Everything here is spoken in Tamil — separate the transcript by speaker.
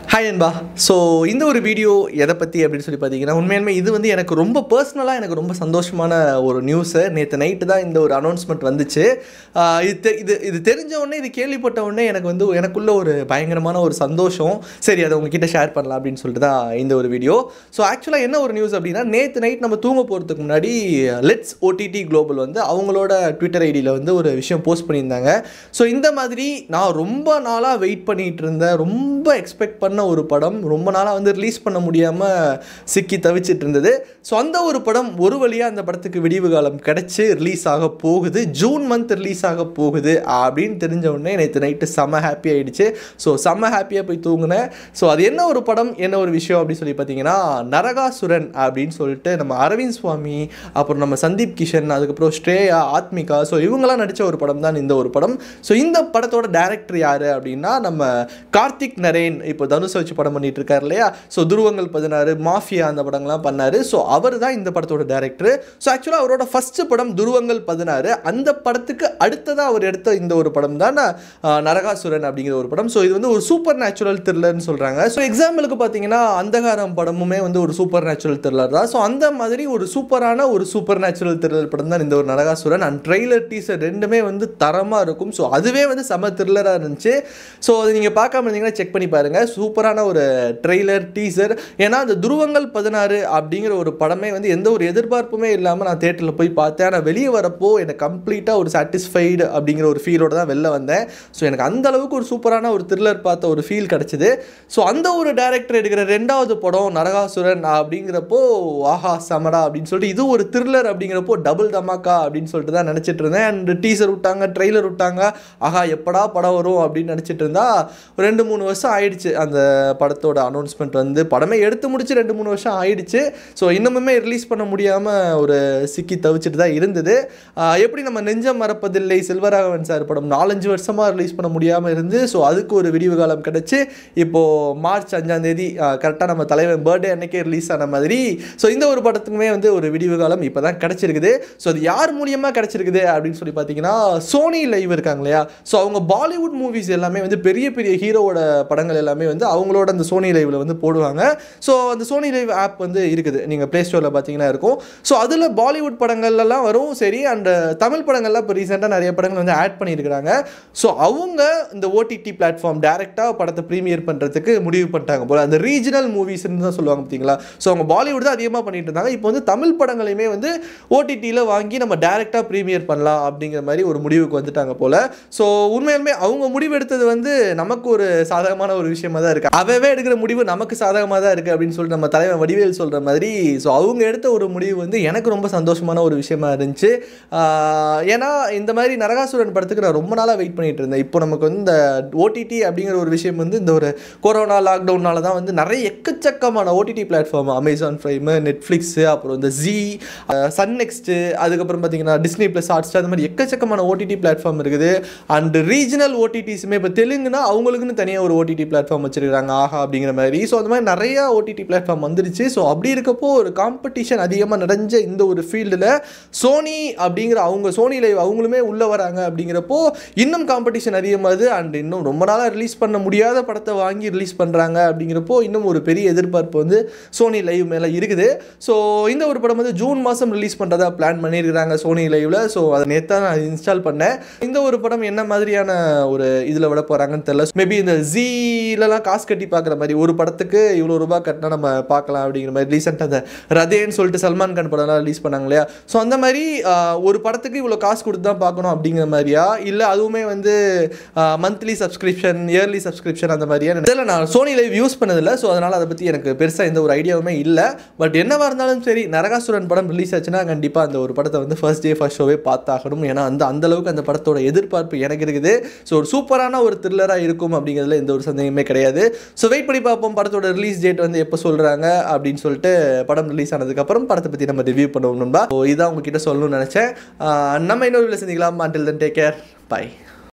Speaker 1: ஹாய் அன்பா ஸோ இந்த ஒரு வீடியோ எதை பற்றி அப்படின்னு சொல்லி பார்த்தீங்கன்னா உண்மையாலுமே இது வந்து எனக்கு ரொம்ப பர்சனலாக எனக்கு ரொம்ப சந்தோஷமான ஒரு நியூஸு நேற்று நைட்டு தான் இந்த ஒரு அனௌன்ஸ்மெண்ட் வந்துச்சு ஆஹ் இது தெ- இது இது தெரிஞ்ச உடனே இது கேள்விப்பட்ட உடனே எனக்கு வந்து எனக்குள்ள ஒரு பயங்கரமான ஒரு சந்தோஷம் சரி அதை உங்ககிட்ட ஷேர் பண்ணலாம் அப்படின்னு சொல்லிட்டு தான் இந்த ஒரு வீடியோ ஸோ ஆக்சுவலாக என்ன ஒரு நியூஸ் அப்படின்னா நேற்று நைட் நம்ம தூங்க போகிறதுக்கு முன்னாடி லெட்ஸ் ஓடிடி குளோபல் வந்து அவங்களோட ட்விட்டர் ஐடியில் வந்து ஒரு விஷயம் போஸ்ட் பண்ணியிருந்தாங்க ஸோ இந்த மாதிரி நான் ரொம்ப நாளாக வெயிட் பண்ணிட்டு இருந்தேன் ரொம்ப எக்ஸ்பெக்ட் பண்ண ஒரு படம் ரொம்ப நாளாக வந்து ரிலீஸ் பண்ண முடியாமல் சிக்கி தவிச்சிட்டு இருந்தது ஸோ அந்த ஒரு படம் ஒரு வழியாக அந்த படத்துக்கு விடிவு காலம் கிடச்சி ரிலீஸ் ஆக போகுது ஜூன் மந்த் ரிலீஸ் ஆக போகுது அப்படின்னு தெரிஞ்ச உடனே நேற்று நைட்டு செம்ம ஹாப்பி ஆயிடுச்சு ஸோ செம்ம ஹாப்பியாக போய் தூங்கினேன் ஸோ அது என்ன ஒரு படம் என்ன ஒரு விஷயம் அப்படின்னு சொல்லி பார்த்தீங்கன்னா நரகாசுரன் அப்படின்னு சொல்லிட்டு நம்ம அரவிந்த் சுவாமி அப்புறம் நம்ம சந்தீப் கிஷன் அதுக்கப்புறம் ஸ்ரேயா ஆத்மிகா ஸோ இவங்கெல்லாம் நடித்த ஒரு படம் தான் இந்த ஒரு படம் ஸோ இந்த படத்தோட டேரக்டர் யார் அப்படின்னா நம்ம கார்த்திக் நரேன் இப்போ தனுஷ் வச்சு படம் பண்ணிட்டு இருக்காரு இல்லையா ஸோ துருவங்கள் பதினாறு மாஃபியா அந்த படங்கள்லாம் பண்ணார் ஸோ அவர் தான் இந்த படத்தோட டேரக்டர் ஸோ ஆக்சுவலாக அவரோட ஃபர்ஸ்ட் படம் துருவங்கள் பதினாறு அந்த படத்துக்கு அடுத்ததாக அவர் எடுத்த இந்த ஒரு படம் தான் ஆஹ், நரகாசுரன் அப்படிங்கிற ஒரு படம் ஸோ இது வந்து ஒரு சூப்பர் நேச்சுரல் த்ரில்லர்னு சொல்கிறாங்க ஸோ எக்ஸாம்பிளுக்கு பார்த்தீங்கன்னா அந்தகாரம் படமுமே வந்து ஒரு சூப்பர் நேச்சுரல் த்ரில்லர் தான் ஸோ அந்த மாதிரி ஒரு சூப்பரான ஒரு சூப்பர் நேச்சுரல் த்ரில்லர் படம் தான் இந்த ஒரு நரகாசுரன் அண்ட் ட்ரெய்லர் டீசர் ரெண்டுமே வந்து தரமாக இருக்கும் ஸோ அதுவே வந்து செம த்ரில்லராக இருந்துச்சு ஸோ அது நீங்கள் பார்க்காம இருந்தீங்கன்னா செக் பண்ணி பாருங்கள் சூப்பரான ஒரு ட்ரெய்லர் டீசர் ஏன்னா அந்த துருவங்கள் பதினாறு அப்படிங்கிற ஒரு படமே வந்து எந்த ஒரு எதிர்பார்ப்புமே இல்லாமல் நான் தேட்டரில் போய் பார்த்தேன் ஆனால் வெளியே வரப்போ எனக்கு கம்ப்ளீட்டாக ஒரு சாட்டிஸ்ஃபைடு அப்படிங்கிற ஒரு ஃபீலோட தான் வெளில வந்தேன் ஸோ எனக்கு அந்த அளவுக்கு ஒரு சூப்பரான ஒரு த்ரில்லர் பார்த்த ஒரு ஃபீல் கிடச்சிது ஸோ அந்த ஒரு டேரக்டர் எடுக்கிற ரெண்டாவது படம் நரகாசுரன் அப்படிங்கிறப்போ ஆஹா சமடா அப்படின்னு சொல்லிட்டு இது ஒரு த்ரில்லர் அப்படிங்கிறப்போ டபுள் தமாக்கா அப்படின்னு சொல்லிட்டு தான் நினச்சிட்டு இருந்தேன் அண்ட் டீசர் விட்டாங்க ட்ரெய்லர் விட்டாங்க ஆஹா எப்படா படம் வரும் அப்படின்னு நினச்சிட்டு இருந்தா ஒரு ரெண்டு மூணு வருஷம் ஆயிடுச்சு அந்த படத்தோட அனௌன்ஸ்மெண்ட் வந்து படமே எடுத்து முடிச்சு ரெண்டு மூணு வருஷம் ஆயிடுச்சு ஸோ இன்னமுமே ரிலீஸ் பண்ண முடியாமல் ஒரு சிக்கி தவிச்சிட்டு தான் இருந்தது ஆஹ் எப்படி நம்ம நெஞ்சம் மறப்பதில்லை செல்வராகவன் சார் படம் நாலஞ்சு வருஷமாக ரிலீஸ் பண்ண முடியாமல் இருந்து ஸோ அதுக்கு ஒரு விடிவு காலம் கிடச்சி இப்போது மார்ச் அஞ்சாம் தேதி கரெக்டாக நம்ம தலைவன் பர்த்டே அன்னைக்கே ரிலீஸ் ஆன மாதிரி ஸோ இந்த ஒரு படத்துக்குமே வந்து ஒரு விடிவு காலம் இப்போ தான் கிடச்சிருக்குது ஸோ அது யார் மூலியமாக கிடச்சிருக்குது அப்படின்னு சொல்லி பார்த்தீங்கன்னா சோனி லைவ் இருக்காங்க இல்லையா ஸோ அவங்க பாலிவுட் மூவிஸ் எல்லாமே வந்து பெரிய பெரிய ஹீரோவோட படங்கள் எல்லாமே வந்து அவங்களோட அந்த சோனி லைவில் வந்து போடுவாங்க ஸோ அந்த சோனி லைவ் ஆப் வந்து இருக்குது நீங்கள் ப்ளே ஸ்டோரில் பார்த்தீங்கன்னா இருக்கும் ஸோ அதில் பாலிவுட் படங்கள்லாம் வரும் சரி அண்ட் தமிழ் படங்கள்லாம் இப்போ ரீசெண்டாக நிறைய படங்கள் வந்து ஆட் பண்ணியிருக்கிறாங்க ஸோ அவங்க இந்த ஓடிடி பிளாட்ஃபார்ம் டேரெக்டாக படத்தை ப்ரீமியர் பண்ணுறதுக்கு முடிவு பண்ணிட்டாங்க போல அந்த ரீஜனல் மூவிஸ்ன்னு தான் சொல்லுவாங்க பார்த்தீங்களா ஸோ அவங்க பாலிவுட் தான் அதிகமாக பண்ணிட்டு இருந்தாங்க இப்போ வந்து தமிழ் படங்களையுமே வந்து ஓடிடியில் வாங்கி நம்ம டேரெக்டாக ப்ரீமியர் பண்ணலாம் அப்படிங்கிற மாதிரி ஒரு முடிவுக்கு வந்துட்டாங்க போல ஸோ உண்மையாலுமே அவங்க முடிவு எடுத்தது வந்து நமக்கு ஒரு சாதகமான ஒரு விஷயமா தான் இருக்குது அவவே எடுக்கிற முடிவு நமக்கு சாதகமாக தான் இருக்குது அப்படின்னு சொல்லிட்டு நம்ம தலைவன் வடிவேல் சொல்கிற மாதிரி ஸோ அவங்க எடுத்த ஒரு முடிவு வந்து எனக்கு ரொம்ப சந்தோஷமான ஒரு விஷயமா இருந்துச்சு ஆஹ் ஏன்னா இந்த மாதிரி நரகாசுரன் படத்துக்கு நான் ரொம்ப நாளாக வெயிட் பண்ணிட்டு இருந்தேன் இப்போ நமக்கு வந்து இந்த ஓடிடி அப்படிங்கிற ஒரு விஷயம் வந்து இந்த ஒரு கொரோனா லாக்டவுனால தான் வந்து நிறைய எக்கச்சக்கமான OTT platform Amazon Prime Netflix அப்புறம் இந்த ஜி சன் நெக்ஸ்ட்டு அதுக்கப்புறம் பார்த்தீங்கன்னா டிஸ்னி ப்ளஸ் ஹாட்ஸ்டார் அந்த மாதிரி எக்கச்சக்கமான ஓடிடி பிளாட்ஃபார்ம் இருக்குது அண்ட் ரீஜனல் ஓடிடிஸுமே இப்போ தெலுங்குனா அவங்களுக்குன்னு தனியாக ஒரு ஓடிடி பிளாட்ஃபார்ம் வச்சிருக்காங்க ஆஹா அப்படிங்கிற மாதிரி ஸோ அந்த மாதிரி நிறையா ஓடிடி பிளாட்ஃபார்ம் வந்துருச்சு ஸோ அப்படி இருக்கப்போ ஒரு காம்படிஷன் அதிகமாக நிறைஞ்ச இந்த ஒரு ஃபீல்டில் சோனி அப்படிங்கிற அவங்க சோனி லைவ் அவங்களுமே உள்ளே வராங்க அப்படிங்கிறப்போ இன்னும் காம்படிஷன் அதிகமாகுது அண்ட் இன்னும் ரொம்ப நாளாக ரிலீஸ் பண்ண முடியாத படத்தை வாங்கி ரிலீஸ் பண்ணுறாங்க அப்படிங்கிறப்போ இன்னும் ஒரு பெரிய எதிர்பார்ப்பு வந்து சோனி லைவ் மேலே இருக்குது ஸோ இந்த ஒரு படம் வந்து ஜூன் மாதம் ரிலீஸ் பண்ணுறதா பிளான் பண்ணியிருக்கிறாங்க சோனி லைவில் ஸோ அதை நேற்று தான் நான் இன்ஸ்டால் பண்ணேன் இந்த ஒரு படம் என்ன மாதிரியான ஒரு இதில் விட போகிறாங்கன்னு தெரியல மேபி இந்த ஜீலலாம் காசு கட்டி பார்க்குற மாதிரி ஒரு படத்துக்கு இவ்வளோ ரூபாய் கட்டினா நம்ம பார்க்கலாம் அப்படிங்கிற மாதிரி ரீசெண்டாக அந்த ரதேன்னு சொல்லிட்டு சல்மான் கான் படம்லாம் ரிலீஸ் பண்ணாங்க இல்லையா ஸோ அந்த மாதிரி ஆஹ், ஒரு படத்துக்கு இவ்வளோ காசு கொடுத்து தான் பார்க்கணும் அப்படிங்கிற மாதிரியா இல்லை அதுவுமே வந்து மந்த்லி சப்ஸ்கிரிப்ஷன் இயர்லி சப்ஸ்கிரிப்ஷன் அந்த மாதிரியா இதில் நான் சோனி லைவ் யூஸ் பண்ணதில்லை ஸோ அதனால் அதை பற்றி எனக்கு பெருசாக எந்த ஒரு ஐடியாவுமே இல்லை பட் என்னவா இருந்தாலும் சரி நரகாசுரன் படம் ரிலீஸ் ஆச்சுன்னா கண்டிப்பாக அந்த ஒரு படத்தை வந்து ஃபர்ஸ்ட் டே ஃபர்ஸ்ட் ஷோவே பார்த்தாகணும் ஏன்னா அந்த அந்த அளவுக்கு அந்த படத்தோட எதிர்பார்ப்பு எனக்கு இருக்குது ஸோ ஒரு சூப்பரான ஒரு த்ரில்லராக இருக்கும் அப்படிங்கிறதுல எந்த ஒரு சந்தேகமே கிடையாது ஸோ வெயிட் பண்ணி பார்ப்போம் படத்தோட ரிலீஸ் டேட் வந்து எப்போ சொல்கிறாங்க அப்படின்னு சொல்லிட்டு படம் ரிலீஸ் ஆனதுக்கப்புறம் படத்தை பற்றி நம்ம ரிவ்யூ பண்ணுவோம் நண்பா ஸோ இதான் உங்ககிட்ட சொல்லணும்னு நினச்சேன் ஆஹ் நம்ம இன்னொரு சந்திக்கலாம் until then take care by